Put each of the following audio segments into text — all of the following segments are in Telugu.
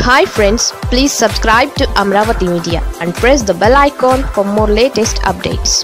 hi friends please subscribe to Amaravati media and press the bell icon for more latest updates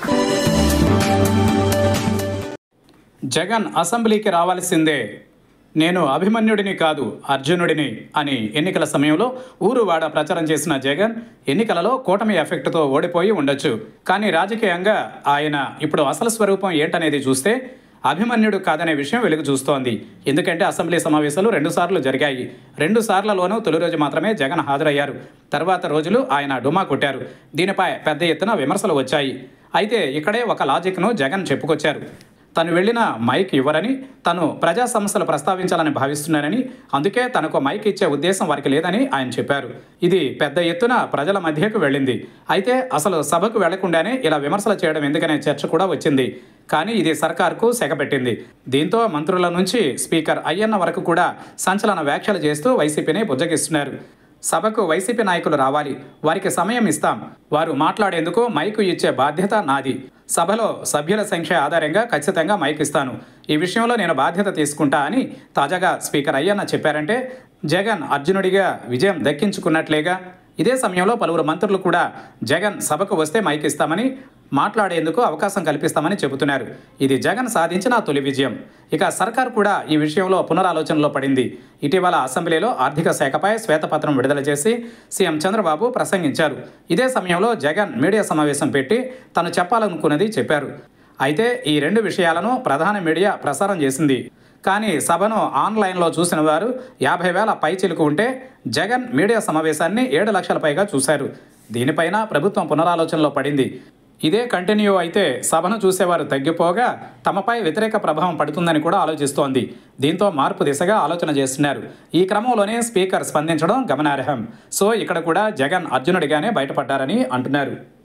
Jagan అసెంబ్లీకి రావాల్సిందే నేను అభిమన్యుడిని కాదు అర్జునుడిని అని ఎన్నికల సమయంలో ఊరువాడ ప్రచారం చేసిన జగన్ ఎన్నికలలో కూటమి ఎఫెక్ట్తో ఓడిపోయి ఉండొచ్చు కానీ రాజకీయంగా ఆయన ఇప్పుడు అసలు స్వరూపం ఏంటనేది చూస్తే అభిమన్యుడు కాదనే విషయం వెలుగు చూస్తోంది ఎందుకంటే అసెంబ్లీ సమావేశాలు రెండు సార్లు జరిగాయి రెండు సార్లలోనూ తొలి రోజు మాత్రమే జగన్ హాజరయ్యారు తర్వాత రోజులు ఆయన డుమా కొట్టారు దీనిపై పెద్ద ఎత్తున విమర్శలు వచ్చాయి అయితే ఇక్కడే ఒక లాజిక్ను జగన్ చెప్పుకొచ్చారు తను వెళ్ళిన మైక్ ఇవ్వరని తను ప్రజా సమస్యలు ప్రస్తావించాలని భావిస్తున్నానని అందుకే తనకు మైక్ ఇచ్చే ఉద్దేశం వారికి లేదని ఆయన చెప్పారు ఇది పెద్ద ఎత్తున ప్రజల మధ్యకు వెళ్ళింది అయితే అసలు సభకు వెళ్లకుండానే ఇలా విమర్శలు చేయడం ఎందుకనే చర్చ కూడా వచ్చింది కానీ ఇది సర్కార్కు సెగపెట్టింది దీంతో మంత్రుల నుంచి స్పీకర్ అయ్యన్న వరకు కూడా సంచలన వ్యాఖ్యలు చేస్తూ వైసీపీని బుజ్జగిస్తున్నారు సభకు వైసీపీ నాయకులు రావాలి వారికి సమయం ఇస్తాం వారు మాట్లాడేందుకు మైకు ఇచ్చే బాధ్యత నాది సభలో సభ్యుల సంఖ్య ఆధారంగా ఖచ్చితంగా మైక్ ఇస్తాను ఈ విషయంలో నేను బాధ్యత తీసుకుంటా అని తాజాగా స్పీకర్ అయ్యన్న చెప్పారంటే జగన్ అర్జునుడిగా విజయం దక్కించుకున్నట్లేగా ఇదే సమయంలో పలువురు మంత్రులు కూడా జగన్ సభకు వస్తే మైక్ ఇస్తామని మాట్లాడేందుకు అవకాశం కల్పిస్తామని చెబుతున్నారు ఇది జగన్ సాధించిన తొలి విజయం ఇక సర్కార్ కూడా ఈ విషయంలో పునరాలోచనలో పడింది ఇటీవల అసెంబ్లీలో ఆర్థిక శాఖపై శ్వేతపత్రం విడుదల చేసి సీఎం చంద్రబాబు ప్రసంగించారు ఇదే సమయంలో జగన్ మీడియా సమావేశం పెట్టి తను చెప్పాలనుకున్నది చెప్పారు అయితే ఈ రెండు విషయాలను ప్రధాన మీడియా ప్రసారం చేసింది కానీ సభను ఆన్లైన్లో చూసిన వారు యాభై వేల పైచిలుకు ఉంటే జగన్ మీడియా సమావేశాన్ని ఏడు లక్షల పైగా చూశారు దీనిపైన ప్రభుత్వం పునరాలోచనలో పడింది ఇదే కంటిన్యూ అయితే సభను చూసేవారు తగ్గిపోగా తమపై వ్యతిరేక ప్రభావం పడుతుందని కూడా ఆలోచిస్తోంది దీంతో మార్పు దిశగా ఆలోచన చేస్తున్నారు ఈ క్రమంలోనే స్పీకర్ స్పందించడం గమనార్హం సో ఇక్కడ కూడా జగన్ అర్జునుడిగానే బయటపడ్డారని అంటున్నారు